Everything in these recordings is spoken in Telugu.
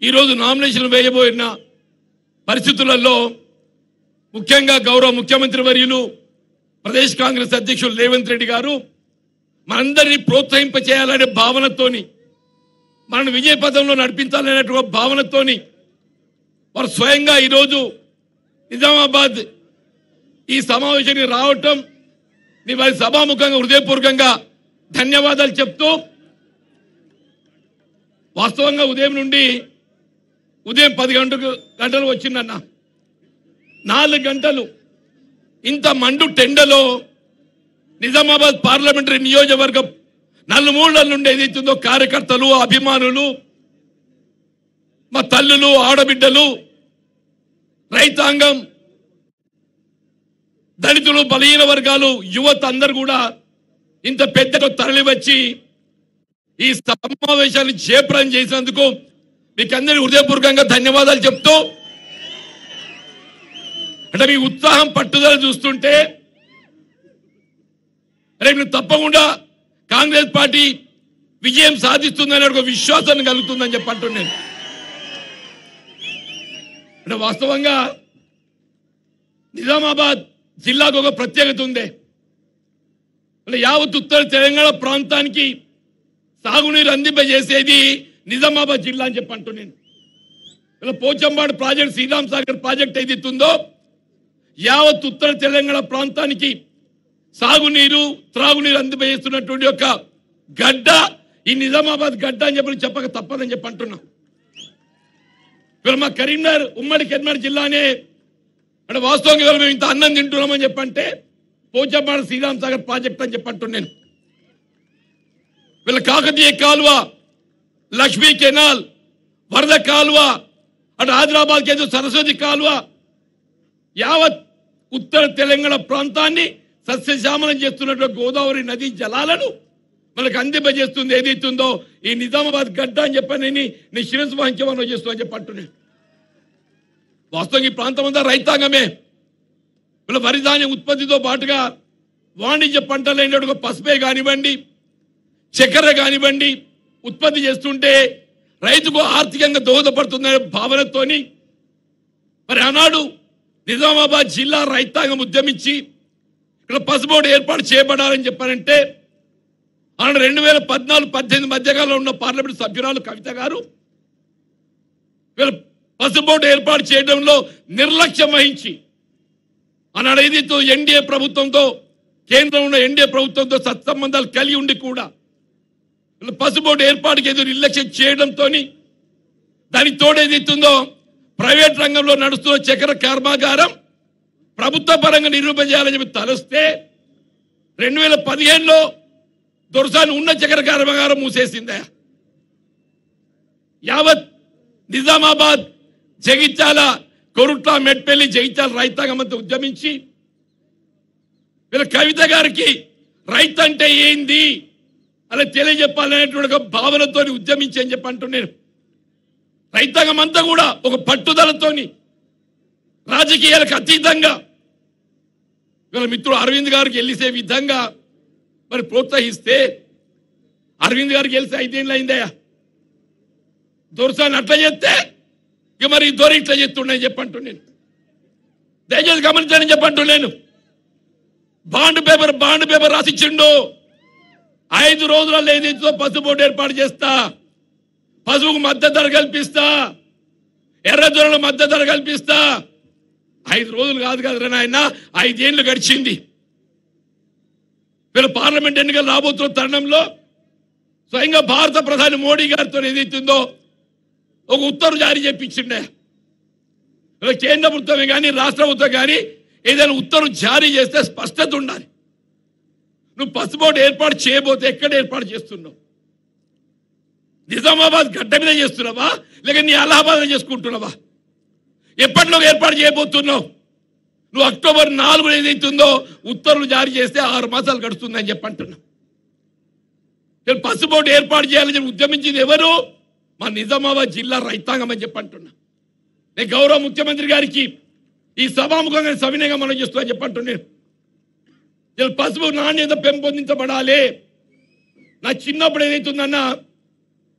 ఈరోజు నామినేషన్ వేయబోయిన పరిస్థితులలో ముఖ్యంగా గౌరవ ముఖ్యమంత్రి వర్యులు ప్రదేశ్ కాంగ్రెస్ అధ్యక్షులు రేవంత్ రెడ్డి గారు మనందరినీ ప్రోత్సహింప చేయాలనే భావనతోని మనం విజయ పదంలో నడిపించాలనేటువంటి భావనతోని వారు స్వయంగా ఈరోజు నిజామాబాద్ ఈ సమావేశానికి రావటం నీ వారి సభాముఖంగా హృదయపూర్వకంగా ధన్యవాదాలు చెప్తూ వాస్తవంగా ఉదయం నుండి ఉదయం పది గంటలకు గంటలు వచ్చిందన్న నాలుగు గంటలు ఇంత మండు టెండలో నిజామాబాద్ పార్లమెంటరీ నియోజకవర్గం నలుమూలల నుండి ఏదైతుందో కార్యకర్తలు అభిమానులు మా తల్లులు ఆడబిడ్డలు రైతాంగం దళితులు బలహీన వర్గాలు యువత అందరు కూడా ఇంత పెద్దగా తరలి వచ్చి ఈ సమావేశాన్ని జయప్రదం చేసినందుకు మీకు అందరి హృదయపూర్వకంగా ధన్యవాదాలు చెప్తూ అంటే మీ ఉత్సాహం పట్టుదల చూస్తుంటే రేపు నువ్వు తప్పకుండా కాంగ్రెస్ పార్టీ విజయం సాధిస్తుందనే ఒక విశ్వాసం కలుగుతుందని చెప్పి అంటున్నాను అంటే వాస్తవంగా నిజామాబాద్ జిల్లాకు ఒక ప్రత్యేకత ఉంది అంటే యావత్ ఉత్తర తెలంగాణ ప్రాంతానికి సాగునీరు అందింపజేసేది నిజామాబాద్ జిల్లా అని చెప్పి అంటున్నాను ఇలా పోచంబాడు ప్రాజెక్ట్ శ్రీరామ్ సాగర్ ప్రాజెక్ట్ ఏదైతుందో యావత్ ఉత్తర తెలంగాణ ప్రాంతానికి సాగునీరు త్రాగునీరు అందింపజేస్తున్నటువంటి యొక్క గడ్డ ఈ నిజామాబాద్ గడ్డ అని చెప్పి చెప్పక తప్పదని చెప్పి అంటున్నాం ఇవాళ మా కరీంనగర్ ఉమ్మడి కరీంనగర్ జిల్లానే అంటే వాస్తవంగా ఇవాళ మేము ఇంత అన్నం తింటున్నామని చెప్పంటే పోచంపాడు శ్రీరామ్ సాగర్ ప్రాజెక్ట్ అని చెప్పి అంటున్నాను వీళ్ళ కాకతీయ కాలువ లక్ష్మీ కెనాల్ వరద కాలువ అటు ఆదిలాబాద్ కేంద్ర సరస్వతి కాలువ యావత్ ఉత్తర తెలంగాణ ప్రాంతాన్ని సస్యశ్యామలం చేస్తున్నటువంటి గోదావరి నదీ జలాలను మనకు అందింపజేస్తుంది ఏదైతుందో ఈ నిజామాబాద్ గడ్డ అని చెప్పని నీ శిరస్సు వహించమని చేస్తూ అని చెప్పి అంటున్నాను వాస్తవంగా ఈ ప్రాంతం అంతా రైతాంగమే వీళ్ళ వరి ధాన్యం ఉత్పత్తితో పాటుగా వాణిజ్య పంటలైన పసుపే కానివ్వండి చక్కెర కానివ్వండి ఉత్పత్తి చేస్తుంటే రైతుకు ఆర్థికంగా దోహదపడుతుందనే భావనతోని మరి ఆనాడు నిజామాబాద్ జిల్లా రైతాంగం ఉద్యమించి ఇక్కడ పసుబోర్డు ఏర్పాటు చేయబడాలని చెప్పారంటే ఆనాడు రెండు వేల పద్నాలుగు పద్దెనిమిది మధ్యకాలంలో ఉన్న పార్లమెంట్ సభ్యురాలు కవిత గారు వీళ్ళ పసుబోర్డు ఏర్పాటు చేయడంలో నిర్లక్ష్యం వహించి ఆనాడు ఏదైతే ఎన్డీఏ ప్రభుత్వంతో కేంద్రంలో ఉన్న ఎన్డీఏ ప్రభుత్వంతో సత్సంబంధాలు కలిగి ఉండి కూడా వీళ్ళ పసుబోర్డు ఏర్పాటుకి ఏదో నిర్లక్ష్యం చేయడంతో దానికి తోడు ఏదైతుందో ప్రైవేట్ రంగంలో నడుస్తున్న చక్కెర కర్మాగారం ప్రభుత్వ పరంగా నిరూపణ చేయాలని చెప్పి తలస్తే రెండు వేల పదిహేనులో దొరసాని ఉన్న చక్కెర కర్మాగారం మూసేసిందే యావత్ నిజామాబాద్ జగిత్యాల కొరుట్ల మెట్పల్లి జగిత్యాల రైతాంగం అంతా ఉద్యమించి వీళ్ళ కవిత గారికి రైతు అంటే ఏంది అలా తెలియజెప్పాలనేటువంటి ఒక భావనతో ఉద్యమించి అని చెప్పి అంటున్నాను రైతాంగం అంతా కూడా ఒక పట్టుదలతోని రాజకీయాలకు అతీతంగా వీళ్ళ మిత్రుడు అరవింద్ గారికి గెలిసే విధంగా మరి ప్రోత్సహిస్తే అరవింద్ గారికి గెలిస్తే ఐదేళ్ళు అయిందయ్యా దొరసాన్ని అట్లా చేస్తే ఇక మరి దొర ఇట్లా చేస్తుండే చెప్పంటూ నేను దయచేసి గమనించని చెప్పంటూ నేను బాండ్ పేపర్ బాండ్ పేపర్ రాసిచ్చిండు ఐదు రోజులలో ఏదైతే పసుపు ఏర్పాటు చేస్తా పశువుకు మద్దతు ధర కల్పిస్తా ఎర్రజొన్నల మద్దతు ధర కల్పిస్తా ఐదు రోజులు కాదు కదరా నాయన ఐదేళ్లు గడిచింది వీళ్ళు పార్లమెంట్ ఎన్నికలు రాబోతున్న తరుణంలో స్వయంగా భారత ప్రధాని మోడీ గారితో ఏదైతుందో ఒక ఉత్తర్వు జారీ చేపించిండే వీళ్ళ కేంద్ర ప్రభుత్వమే కానీ రాష్ట్ర ప్రభుత్వం కానీ ఏదైనా ఉత్తర్వు జారీ చేస్తే స్పష్టత ఉండాలి నువ్వు పసుపోటు ఏర్పాటు చేయబోతే ఎక్కడ ఏర్పాటు చేస్తున్నావు నిజామాబాద్ గడ్డ మీద చేస్తున్నావా లేక నీ అలహాబాద్ చేసుకుంటున్నావా ఎప్పట్లో ఏర్పాటు చేయబోతున్నావు నువ్వు అక్టోబర్ నాలుగు ఏదైతుందో ఉత్తర్వులు జారీ చేస్తే ఆరు మాసాలు గడుస్తుందని చెప్పి అంటున్నావు నేను పసుపోటు ఏర్పాటు చేయాలని చెప్పి ఉద్యమించింది ఎవరు మా నిజామాబాద్ జిల్లా రైతాంగం అని చెప్పి అంటున్నా నేను గౌరవ ముఖ్యమంత్రి గారికి ఈ సభాముఖంగా సవినయంగా మనం చేస్తున్నా చెప్పి అంటున్నాను నేను పసుపు నాణ్యత పెంపొందించబడాలి నా చిన్నప్పుడు ఏదైతుందన్నా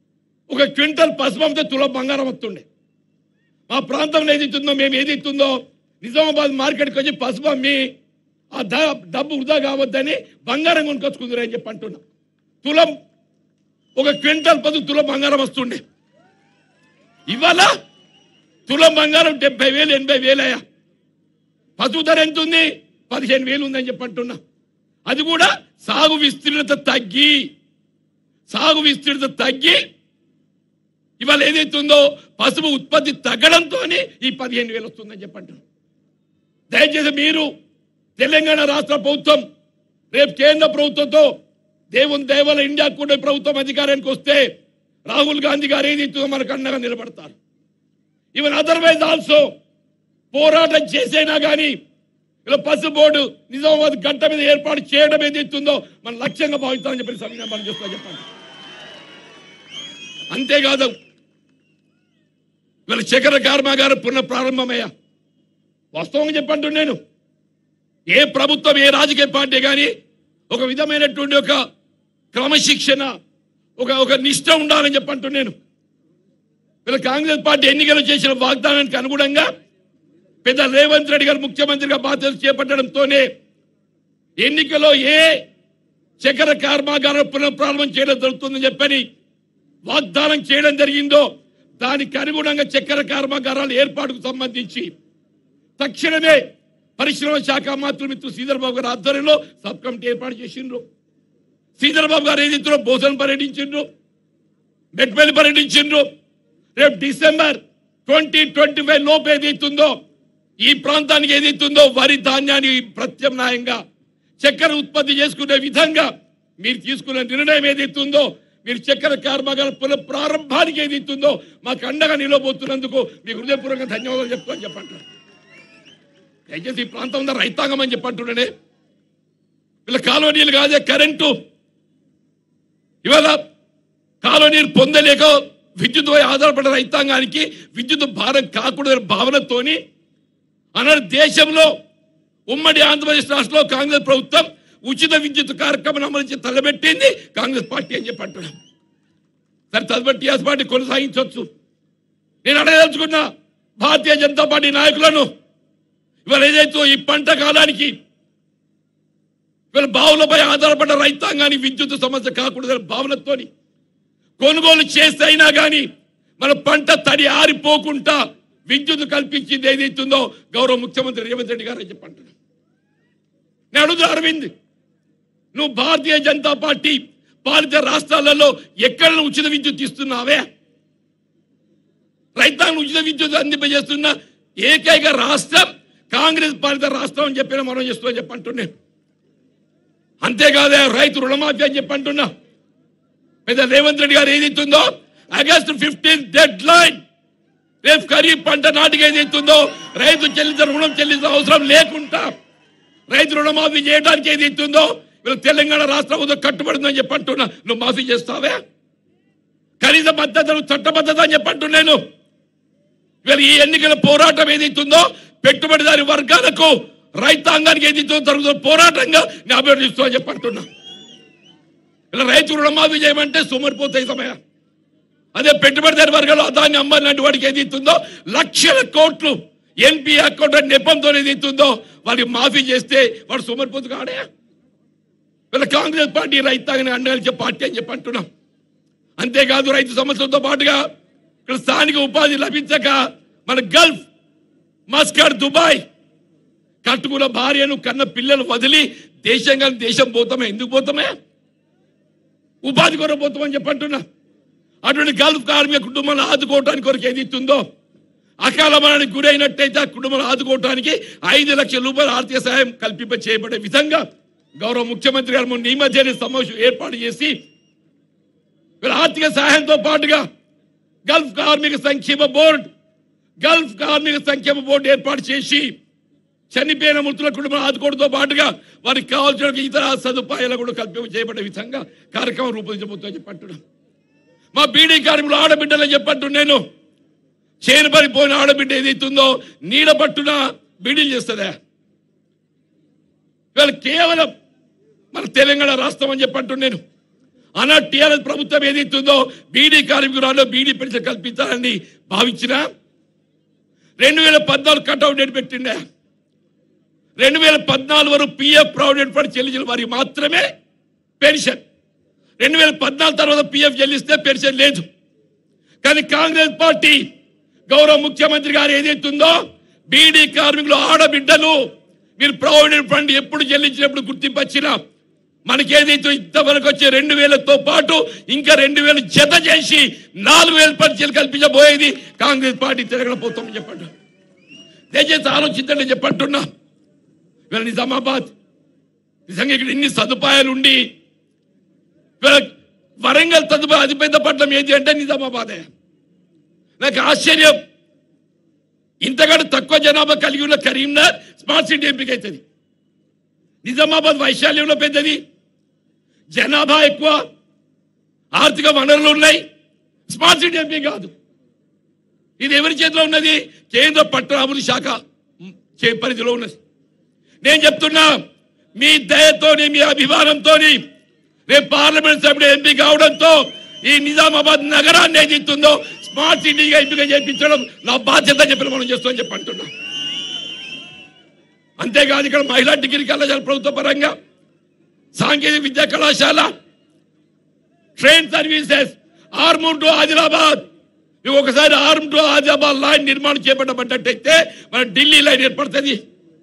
ఒక క్వింటల్ పసుపు అమ్మితే తుల బంగారం వస్తుండే మా ప్రాంతంలో ఏది ఇస్తుందో మేము ఏది ఇస్తుందో నిజామాబాద్ మార్కెట్కి వచ్చి పసుపు అమ్మి ఆ ద- డబ్బు వృధా కావద్దని బంగారం కొనుకొచ్చుకుందరు అని చెప్పి అంటున్నా తులం ఒక క్వింటల్ పది తులం బంగారం వస్తుండే ఇవాళ తులం బంగారం డెబ్బై వేలు ఎనభై వేలయ్యా పసుపు ధర ఎంత ఉంది పదిహేను వేలు ఉందని చెప్పి అంటున్నా అది కూడా సాగు విస్తీర్ణత తగ్గి సాగు విస్తీర్ణత తగ్గి ఇవాళ ఏదైతుందో పసుపు ఉత్పత్తి తగ్గడంతో ఈ పదిహేను వేలు వస్తుందని చెప్పంటారు దయచేసి మీరు తెలంగాణ రాష్ట్ర ప్రభుత్వం రేపు కేంద్ర ప్రభుత్వంతో దేవుని దేవల ఇండియా కూడా ప్రభుత్వం అధికారానికి వస్తే రాహుల్ గాంధీ గారు ఏదైతుందో మనకు అండగా నిలబడతారు ఈవెన్ అదర్వైజ్ ఆల్సో పోరాటం చేసైనా కానీ ఇలా పసు బోర్డు నిజామాబాద్ గంట మీద ఏర్పాటు చేయడం ఏదైతుందో మన లక్ష్యంగా భావిస్తామని చెప్పి సమయం మనం చేస్తా చెప్పండి అంతేకాదు వీళ్ళ చక్కెర కర్మాగారం పునః ప్రారంభమయ్యా వాస్తవంగా చెప్పంటు నేను ఏ ప్రభుత్వం ఏ రాజకీయ పార్టీ కానీ ఒక విధమైనటువంటి ఒక క్రమశిక్షణ ఒక ఒక నిష్ట ఉండాలని చెప్పంటు నేను వీళ్ళ కాంగ్రెస్ పార్టీ ఎన్నికలు చేసిన వాగ్దానానికి అనుగుణంగా పెద్ద రేవంత్ రెడ్డి గారు ముఖ్యమంత్రిగా బాధ్యతలు చేపట్టడంతోనే ఎన్నికలో ఏ చక్కెర కర్మాగారం పునఃప్రారంభం చేయడం జరుగుతుందని చెప్పని వాగ్దానం చేయడం జరిగిందో దానికి అనుగుణంగా చక్కెర కర్మాగారాల ఏర్పాటుకు సంబంధించి తక్షణమే పరిశ్రమ శాఖ మంత్రి మిత్రులు శ్రీధర్ బాబు గారి ఆధ్వర్యంలో సబ్ కమిటీ ఏర్పాటు చేసిండ్రు శ్రీధర్ బాబు గారు ఏదైతే భోజనం పర్యటించిండ్రు మెట్పల్లి పర్యటించిండ్రు రేపు డిసెంబర్ ట్వంటీ ట్వంటీ ఫైవ్ లోపు ఏదైతుందో ఈ ప్రాంతానికి ఏదైతుందో వరి ధాన్యాన్ని ప్రత్యామ్నాయంగా చక్కెర ఉత్పత్తి చేసుకునే విధంగా మీరు తీసుకున్న నిర్ణయం ఏదైతుందో మీరు చక్కెర కర్మాగార పునః ప్రారంభానికి ఏదైతుందో మాకు అండగా నిలబోతున్నందుకు మీకు హృదయపూర్వకంగా ధన్యవాదాలు చెప్పుకొని చెప్పంటారు దయచేసి ఈ ప్రాంతం ఉందా రైతాంగం అని చెప్పంటున్నానే వీళ్ళ కాలువ నీళ్ళు కాదే కరెంటు ఇవాళ కాలువ నీరు పొందలేక విద్యుత్ పై ఆధారపడిన రైతాంగానికి విద్యుత్ భారం కాకూడదనే భావనతోని అన్నాడు దేశంలో ఉమ్మడి ఆంధ్రప్రదేశ్ రాష్ట్రంలో కాంగ్రెస్ ప్రభుత్వం ఉచిత విద్యుత్ కార్యక్రమం అమలు తలబెట్టింది కాంగ్రెస్ పార్టీ అని చెప్పి అంటున్నాం సరే తదుపరి టీఆర్ఎస్ పార్టీ కొనసాగించవచ్చు నేను అడగదలుచుకున్నా భారతీయ జనతా పార్టీ నాయకులను ఇవాళ ఏదైతే ఈ పంట కాలానికి ఇవాళ బావులపై ఆధారపడ్డ రైతాంగానికి విద్యుత్ సమస్య కాకూడదనే భావనతోని కొనుగోలు చేస్తే అయినా కానీ మన పంట తడి ఆరిపోకుండా విద్యుత్ కల్పించింది ఏదైతుందో గౌరవ ముఖ్యమంత్రి రేవంత్ రెడ్డి గారు అని చెప్పంటున్నా నేను అడుగుతా అరవింద్ నువ్వు భారతీయ జనతా పార్టీ పాలిత రాష్ట్రాలలో ఎక్కడ ఉచిత విద్యుత్ ఇస్తున్నావే రైతాంగం ఉచిత విద్యుత్ అందింపజేస్తున్న ఏకైక రాష్ట్రం కాంగ్రెస్ పాలిత రాష్ట్రం అని చెప్పిన మనం చేస్తున్నా చెప్పంటున్నా అంతేకాదే రైతు రుణమాఫీ అని చెప్పంటున్నా పెద్ద రేవంత్ రెడ్డి గారు ఏదైతుందో ఆగస్టు ఫిఫ్టీన్ డెడ్ లైన్ రేపు ఖరీఫ్ పంట నాటికి ఏదైతుందో రైతు చెల్లించిన రుణం చెల్లించిన అవసరం లేకుండా రైతు రుణమాఫీ చేయడానికి ఏదైతుందో వీళ్ళు తెలంగాణ రాష్ట్ర ప్రభుత్వం కట్టుబడిందని చెప్పంటున్నా నువ్వు మాఫీ చేస్తావే కనీస మద్దతు చట్టబద్ధత అని చెప్పంటున్నాను వీళ్ళు ఈ ఎన్నికల పోరాటం ఏదైతుందో పెట్టుబడిదారి వర్గాలకు రైతాంగానికి ఏదైతుందో జరుగుతున్న పోరాటంగా నేను అభివర్ణిస్తూ అని చెప్పంటున్నా ఇలా రైతు రుణమాఫీ చేయమంటే సుమరిపోతాయి సమయం అదే పెట్టుబడిదారి వర్గాలు అదాన్ని అమ్మాలంటి వాడికి ఏది ఇస్తుందో లక్షల కోట్లు ఎన్పి అకౌంట్ నెపంతో ఏది ఇస్తుందో వాడికి మాఫీ చేస్తే వాడు సుమరిపోతు కాడే వీళ్ళ కాంగ్రెస్ పార్టీ రైతాంగాన్ని అండగలిచే పార్టీ అని చెప్పి అంటున్నాం అంతేకాదు రైతు సమస్యలతో పాటుగా ఇక్కడ స్థానిక ఉపాధి లభించక మన గల్ఫ్ మస్కర్ దుబాయ్ కట్టుకున్న భార్యను కన్న పిల్లలు వదిలి దేశంగా దేశం పోతామే ఎందుకు పోతామే ఉపాధి కొరకు పోతామని చెప్పంటున్నా అటువంటి గల్ఫ్ కార్మిక కుటుంబాలను ఆదుకోవడానికి కొరకు ఏది ఇస్తుందో అకాల మరణానికి గురైనట్టయితే ఆ కుటుంబాలను ఆదుకోవడానికి ఐదు లక్షల రూపాయల ఆర్థిక సహాయం కల్పింప చేయబడే విధంగా గౌరవ ముఖ్యమంత్రి గారు మొన్న ఈ మధ్యనే సమావేశం ఏర్పాటు చేసి వీళ్ళ ఆర్థిక సహాయంతో పాటుగా గల్ఫ్ కార్మిక సంక్షేమ బోర్డు గల్ఫ్ కార్మిక సంక్షేమ బోర్డు ఏర్పాటు చేసి చనిపోయిన మృతుల కుటుంబం ఆదుకోవడంతో పాటుగా వారికి కావాల్సిన ఇతర సదుపాయాలు కూడా కల్పింప చేయబడే విధంగా కార్యక్రమం రూపొందించబోతుందని చెప్పంటున్నాం మా బీడీ కార్మికులు ఆడబిడ్డలని చెప్పట్టు నేను చేను పడిపోయిన ఆడబిడ్డ ఏదైతుందో నీడ పట్టున బీడీలు చేస్తుందా ఇవాళ కేవలం మన తెలంగాణ రాష్ట్రం అని చెప్పట్టు నేను అన్న టీఆర్ఎస్ ప్రభుత్వం ఏదైతుందో బీడీ కార్మికురాల్లో బీడీ పెన్షన్ కల్పించాలని భావించిన రెండు వేల పద్నాలుగు కట్అవుట్ డేట్ పెట్టిండే రెండు వేల పద్నాలుగు వరకు పిఎఫ్ ప్రావిడెంట్ ఫండ్ చెల్లించిన వారికి మాత్రమే పెన్షన్ రెండు వేల పద్నాలుగు తర్వాత పిఎఫ్ చెల్లిస్తే పెన్షన్ లేదు కానీ కాంగ్రెస్ పార్టీ గౌరవ ముఖ్యమంత్రి గారు ఏదైతుందో బీడీ కార్మికులు ఆడబిడ్డలు మీరు ప్రావిడెంట్ ఫండ్ ఎప్పుడు చెల్లించినప్పుడు గుర్తింపు వచ్చినా మనకేదైతే ఇంతవరకు వచ్చే రెండు వేలతో పాటు ఇంకా రెండు వేలు జత చేసి నాలుగు వేల పరిచయాలు కల్పించబోయేది కాంగ్రెస్ పార్టీ తిరగకపోతామని చెప్పండి దయచేసి ఆలోచించండి చెప్పంటున్నా ఇవాళ నిజామాబాద్ నిజంగా ఇక్కడ ఇన్ని సదుపాయాలు ఉండి ఇవాళ వరంగల్ తదుపరి అతిపెద్ద పట్టణం ఏది అంటే నిజామాబాదే నాకు ఆశ్చర్యం ఇంతకంటే తక్కువ జనాభా కలిగి ఉన్న కరీంనగర్ స్మార్ట్ సిటీ ఎంపిక అవుతుంది నిజామాబాద్ వైశాల్యంలో పెద్దది జనాభా ఎక్కువ ఆర్థిక వనరులు ఉన్నాయి స్మార్ట్ సిటీ ఎంపీ కాదు ఇది ఎవరి చేతిలో ఉన్నది కేంద్ర పట్టణాభివృద్ధి శాఖ చే- పరిధిలో ఉన్నది నేను చెప్తున్నా మీ దయతోని మీ అభిమానంతోని రేపు పార్లమెంట్ సభ్యుడు ఎంపీ కావడంతో ఈ నిజామాబాద్ నగరాన్ని ఏదైతుందో స్మార్ట్ సిటీగా ఎంపిక చేయించడం నా బాధ్యత చెప్పిన మనం చేస్తామని చెప్పి అంటున్నా అంతేకాదు ఇక్కడ మహిళా డిగ్రీ కళాశాల ప్రభుత్వ పరంగా సాంకేతిక విద్యా కళాశాల train services Armoor to Adilabad ఇవి ఒకసారి ఆర్మ్ టు ఆదిలాబాద్ లైన్ నిర్మాణం చేపట్టబడ్డట్టయితే మన ఢిల్లీ లైన్ ఏర్పడుతుంది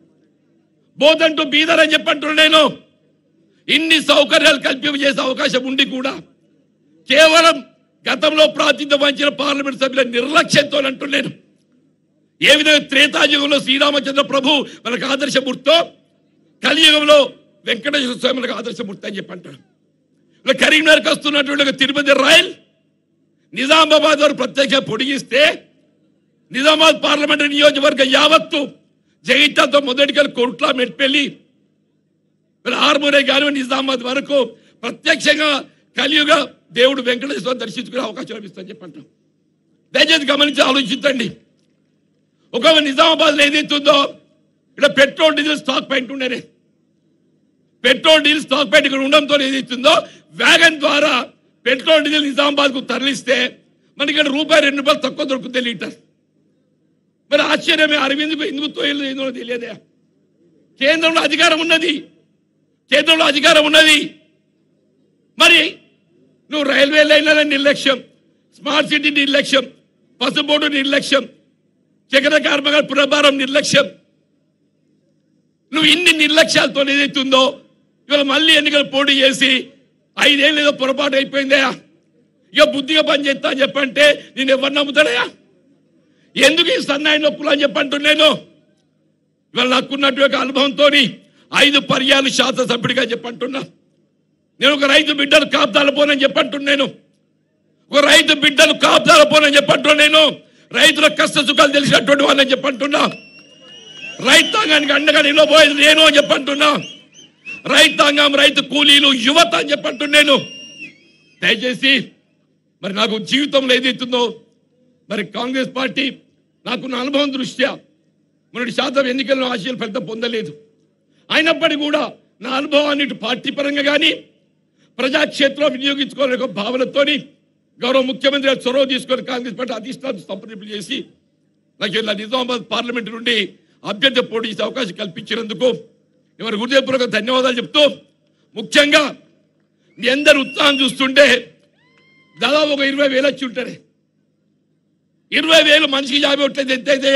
బోధన్ టు బీదర్ అని చెప్పంటున్నా నేను ఇన్ని సౌకర్యాలు కల్పింపజేసే అవకాశం ఉండి కూడా కేవలం గతంలో ప్రాతినిధ్యం వహించిన పార్లమెంట్ సభ్యుల నిర్లక్ష్యంతో అంటున్నాను ఏ విధంగా త్రేతాయుగంలో శ్రీరామచంద్ర ప్రభు మనకు ఆదర్శమూర్తో కలియుగంలో వెంకటేశ్వర స్వామి మనకు ఆదర్శమూర్తి అని చెప్పి అంటాడు ఇలా కరీంనగర్కి వస్తున్నటువంటి ఒక తిరుపతి రాయల్ నిజామాబాద్ వారు ప్రత్యేక పొడిగిస్తే నిజామాబాద్ పార్లమెంటరీ నియోజకవర్గ యావత్తు జగిత్యాలతో మొదటికెళ్ళి కొట్ల మెట్పెళ్ళి మరి ఆర్మూరే కానివ్వండి నిజామాబాద్ వరకు ప్రత్యక్షంగా కలియుగ దేవుడు వెంకటేశ్వర దర్శించుకునే అవకాశం లభిస్తుందని చెప్పంటాం దయచేసి గమనించి ఆలోచించండి ఒకవేళ నిజామాబాద్ లో ఏదైతుందో ఇక్కడ పెట్రోల్ డీజిల్ స్టాక్ పాయింట్ ఉండేనే పెట్రోల్ డీజిల్ స్టాక్ పాయింట్ ఇక్కడ ఉండడంతో ఏదైతుందో వ్యాగన్ ద్వారా పెట్రోల్ డీజిల్ నిజామాబాద్ కు తరలిస్తే మనకి ఇక్కడ రూపాయి రెండు రూపాయలు తక్కువ దొరుకుతుంది లీటర్ మరి ఆశ్చర్యమే అరవింద్కు ఎందుకు తోయలేదు ఏందో తెలియదే కేంద్రంలో అధికారం ఉన్నది కేంద్రంలో అధికారం ఉన్నది మరి నువ్వు రైల్వే లైన్ల నిర్లక్ష్యం స్మార్ట్ సిటీ నిర్లక్ష్యం పసుబోర్డు నిర్లక్ష్యం చక్ర కర్మగారి పునర్భారం నిర్లక్ష్యం నువ్వు ఇన్ని నిర్లక్ష్యాలతో ఏదైతుందో ఇవాళ మళ్ళీ ఎన్నికలు పోటీ చేసి ఐదేళ్ళు ఏదో పొరపాటు అయిపోయిందయా ఇక బుద్ధిగా పని చేస్తా అని చెప్పంటే నేను ఎవరు నమ్ముతాడయా ఎందుకు ఈ సన్నాయి నొప్పులు అని చెప్పంటున్నాను ఇవాళ నాకున్నటువంటి అనుభవంతో ఐదు పర్యాలు శాసనసభ్యుడిగా చెప్పంటున్నా నేను ఒక రైతు బిడ్డలు కాపుదాల పోనని చెప్పంటున్నాను ఒక రైతు బిడ్డలు కాపుదాల పోనని చెప్పంటున్నా నేను రైతుల కష్ట సుఖాలు తెలిసినటువంటి వాళ్ళని చెప్పంటున్నా రైతాంగానికి అండగా నిలబోయేది నేను అని చెప్పంటున్నా రైతాంగం రైతు కూలీలు యువత అని చెప్పంటున్నాను దయచేసి మరి నాకు జీవితంలో ఏదైతుందో మరి కాంగ్రెస్ పార్టీ నాకున్న అనుభవం దృష్ట్యా మొన్నటి శాతం ఎన్నికల్లో ఆశయాలు ఫలితం పొందలేదు అయినప్పటికీ కూడా నా అనుభవాన్ని ఇటు పార్టీ పరంగా కానీ ప్రజాక్షేత్రంలో వినియోగించుకోవాలనే ఒక భావనతోని గౌరవ ముఖ్యమంత్రి గారు చొరవ తీసుకొని కాంగ్రెస్ పార్టీ అధిష్టానం సంప్రదింపులు చేసి నాకు ఇలా నిజామాబాద్ పార్లమెంట్ నుండి అభ్యర్థి పోటీ చేసే అవకాశం కల్పించినందుకు ఎవరి హృదయపూర్వక ధన్యవాదాలు చెప్తూ ముఖ్యంగా మీ అందరి ఉత్సాహం చూస్తుంటే దాదాపు ఒక ఇరవై వేలు వచ్చి ఉంటారే ఇరవై వేలు మనిషికి యాభై ఉంటుంది ఎంత అయితే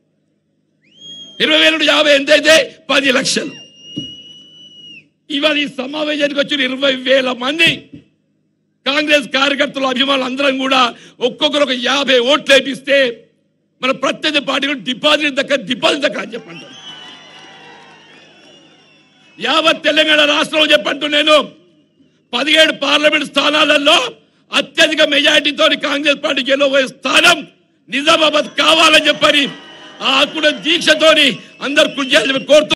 ఇరవై వేలు యాభై ఎంత అయితే పది లక్షలు ఇవాళ ఈ సమావేశానికి వచ్చిన ఇరవై వేల మంది కాంగ్రెస్ కార్యకర్తలు అభిమానులు అందరం కూడా ఒక్కొక్కరు ఒక యాభై ఓట్లు వేపిస్తే మన ప్రత్యర్థి పార్టీలో డిపాజిట్ దక్క డిపాజిట్ దక్క అని చెప్పంటారు యావత్ తెలంగాణ రాష్ట్రంలో చెప్పంటూ నేను పదిహేడు పార్లమెంట్ స్థానాలలో అత్యధిక మెజారిటీతో కాంగ్రెస్ పార్టీ గెలవబోయే స్థానం నిజామాబాద్ కావాలని చెప్పని ఆ కూడా దీక్షతోని అందరు కృషి చేయాలని కోరుతూ